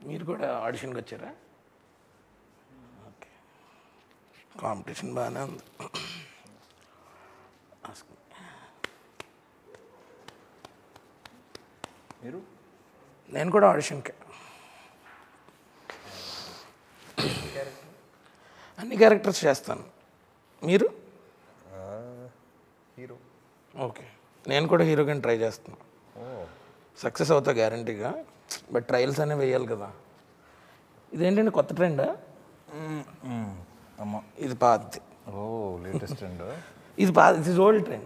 మీరు కూడా ఆడిషన్కి వచ్చారా ఓకే కాంపిటీషన్ బాగానే ఉంది Ask me. మీరు నేను కూడా ఆడిషన్కే అన్ని క్యారెక్టర్స్ చేస్తాను మీరు హీరో ఓకే నేను కూడా హీరోగా ట్రై చేస్తాను ఓ సక్సెస్ అవుతా గ్యారంటీగా బట్ ట్రయల్స్ అనేవి వేయాలి కదా ఇదేంటండి కొత్త ట్రెండా అమ్మ ఇది పాతది ఓ లేటెస్ట్ అండ్ ఇది పాత ఇది ఓల్డ్ ట్రెండ్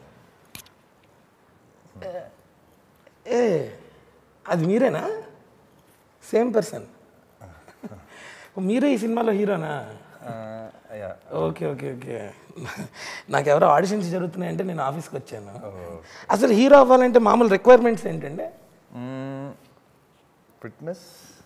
ఏ అది మీరేనా సేమ్ పర్సన్ మీరే ఈ సినిమాలో హీరోనా యా ఓకే ఓకే ఓకే నాకు ఎవరో ఆడిషన్స్ జరుగుతున్నాయంటే నేను ఆఫీస్కి వచ్చాను అసలు హీరో అవ్వాలంటే మామూలు రిక్వైర్మెంట్స్ ఏంటండి ఫిట్నెస్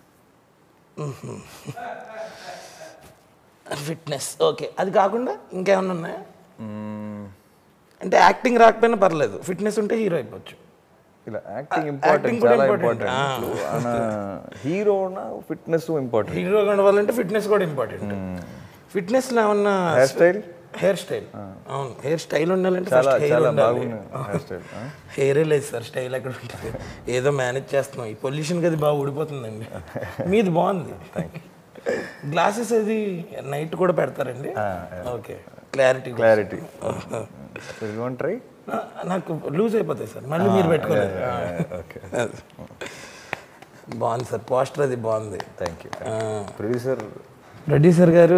ఫిట్నెస్ ఓకే అది కాకుండా ఇంకేమన్నా ఉన్నాయా అంటే యాక్టింగ్ రాకపోయినా పర్లేదు ఫిట్నెస్ ఉంటే హీరో అయిపోవచ్చు ఇలా యాక్టింగ్ acting ఇంపార్టెంట్ కూడా చాలా important. ఇంపార్టెంట్ హీరోనా ఫిట్నెస్ ఇంపార్టెంట్ హీరోగా అవ్వాలంటే ఫిట్నెస్ కూడా ఇంపార్టెంట్ ఫిట్నెస్లో ఏమన్నా హెయిర్ స్టైల్ హెయిర్ స్టైల్ అవును హెయిర్ స్టైల్ ఉండాలంటే చాలా ఫస్ట్ హెయిర్ చాలా ఉండాలి బాగుంది హెయిర్ స్టైల్ హెయిరే లేదు సార్ స్టైల్ ఎక్కడ ఉంటుంది ఏదో మేనేజ్ చేస్తున్నాం ఈ పొల్యూషన్కి అది బాగా ఊడిపోతుందండి మీది బాగుంది గ్లాసెస్ అది నైట్ కూడా పెడతారండి okay clarity clarity one try నాకు లూజ్ అయిపోతాయి సార్ మళ్ళీ మీరు పెట్టుకోలేదు ఓకే అది. బాగుంది సార్ పోస్టర్ అది బాగుంది థ్యాంక్ యూ ప్రొడ్యూసర్ ప్రొడ్యూసర్ గారు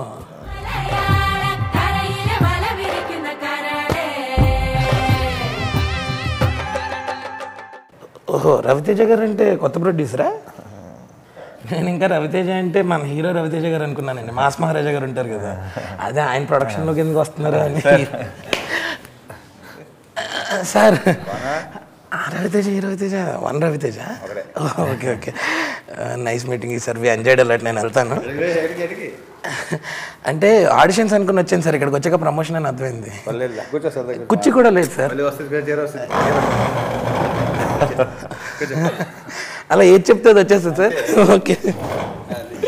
കരയിലെ വല വിരിക്കുന്ന കരളേ ఓహో రవితేజ గారు అంటే కొత్త ప్రొడ్యూసరా నేను ఇంకా రవితేజ అంటే మన హీరో రవితేజ గారు అనుకున్నానండి మాస్ మహారాజా గారు ఉంటారు కదా అదే ఆయన ప్రొడక్షన్లోకి ఎందుకు వస్తున్నారా అని సార్ ఆ రవితేజ ఈ Ravi Teja one Ravi Teja okay okay nice meeting ఈ సార్ వి ఎంజాయ్డ్ అలర్ట్ నేను వెళ్తాను అంటే ఆడిషన్స్ అనుకుని వచ్చాను సార్ ఇక్కడికి వచ్చాక ప్రమోషన్ అని అర్థమైంది కూర్చో సార్ దగ్గర కుర్చీ కూడా లేదు సార్ మళ్ళీ వస్తుంది చేర వస్తుంది అలా ఏది చెప్తే అది వచ్చేస్తుంది సార్ ఓకే